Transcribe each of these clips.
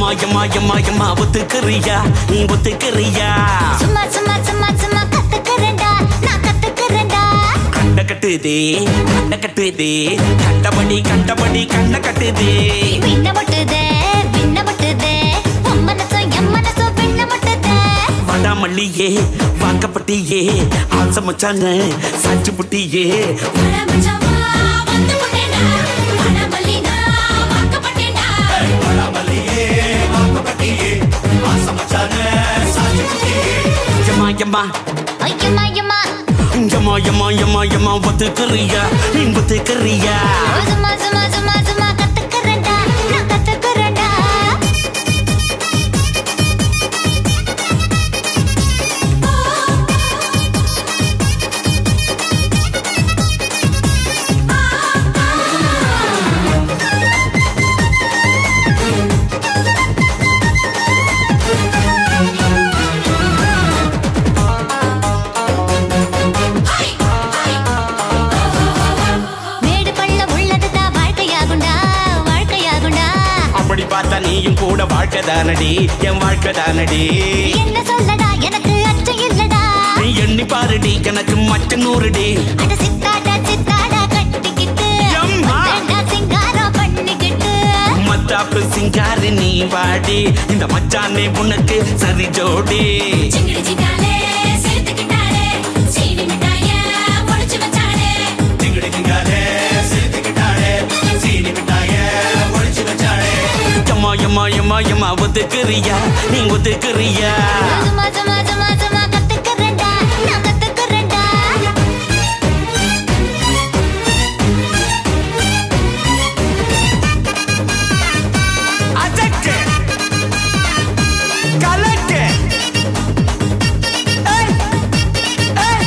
எம்மா எம்மா எம்மா எம்மா ஒத்துக்கிறியா நீ ஒத்துக்கிறியா சும்மா சும்மா சும்மா சும்மா கத்துக்கிறேன்டா நான் கத்துக்கிறேன்டா கண்ட கட்டுதே கண்ட கட்டுதே கண்டபடி கண்டபடி கண்ட கட்டுதே விண்ண முட்டுதே விண்ண முட்டுதே உன் மனசும் என் மனசும் விண்ண முட்டுதே வடாமல்லியே வாக்கப்பட்டியே ஆசை மச்சான சாட்சி புட்டியே எம்மா எம்மா ஐயம்மா ஐயம்மா எம்மா எம்மா எம்மா எம்மா ஒத்துக்கிறியா நீ ஒத்துக்கிறியா சும்மா சும்மா சும்மா சும்மா கத்துக்கிறேன்டா நான் கத்துக்கிறேன்டா மேடு பள்ளம் உள்ளதுதான் வாழ்க்கையாகுண்டா வாழ்க்கையாகுண்டா அப்படி பார்த்தா நீயும் கூட வாழ்க்கை தானடி என் வாழ்க்கை தானடி என்ன சொல்லடா எனக்கு அச்சம் இல்லடா நீ எண்ணி பாருடி எனக்கு மச்ச நூறுடி அட சித்தாடா சித்தாடா கட்டிக்கிட்டு எம்மா. வந்தேன்டா சிங்காரம் பண்ணிக்கிட்டு மத்தாப்பு சிங்காரி நீ வாடி இந்த மச்சானே உனக்கு சரி ஜோடி எம்மா எம்மா எம்மா எம்மா ஒத்துக்கிறியா நீ ஒத்துக்கிறியா சும்மா சும்மா சும்மா சும்மா கத்துக்கிறேன்டா நான் கத்துக்கிறேன்டா அதக்கு கலக்கு ஏய், ஏய்.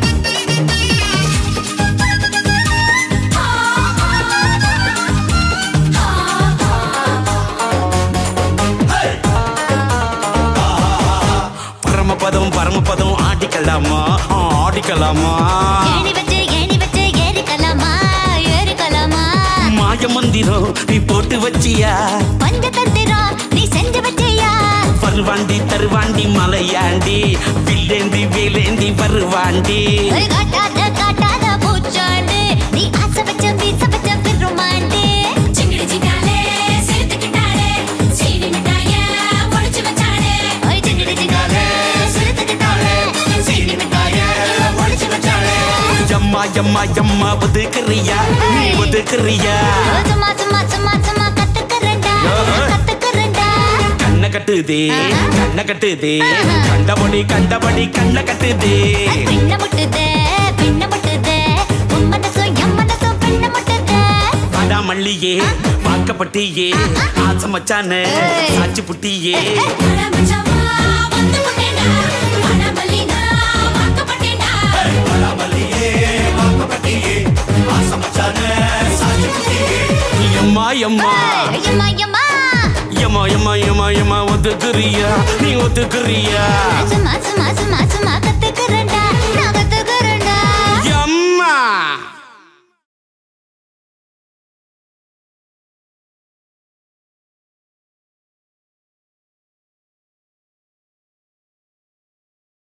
பரமபதம் பரமபதம் ஆடிக்கலாமா ஆ, ஆடிக்கலாமா ஏணி வச்சு ஏணி வச்சு ஏறிக்கலாமா ஏறிக்கலாமா மாய மந்திரம் நீ போட்டு வச்சியா பஞ்ச தந்திரம் நீ செஞ்சு வச்சியா வருவாண்டி தருவாண்டி மலையாண்டி வில்லேந்தி வேலேந்தி வருவாண்டி ஒரு காட்டாத காட்டாத பூச்சாண்டு நீ ஆசை வச்ச வீச வச்ச பெருமாண்டு ஓய் ஜிங்கிடி ஜிங்காலே சிறுத்துக்கிட்டாலே சீனி மிட்டாய ஒளிச்சு வச்சாலே எம்மா எம்மா எம்மா ஒதுக்குறியா நீ ஒதுக்குறியா சும்மா சும்மா சும்மா சும்மா கத்துக்கிறேன்டா நான் கத்துக்கிறேன்டா கண்ணை கட்டுதே கண்ணை கட்டுதே கண்டபடி கண்டபடி கண்ணை கட்டுதே பின்ன முட்டுதே பின்ன முட்டுதே உன் மனசும் என் மனசும் பின்ன முட்டுதே வாடா மல்லியே வாக்கப்பட்டியே ஆசை மச்சான சாட்சி புட்டியே எம்மா எம்மா ஐயம்மா ஐயம்மா எம்மா எம்மா எம்மா எம்மா ஒத்துக்குறியா நீ ஒத்துக்குறியா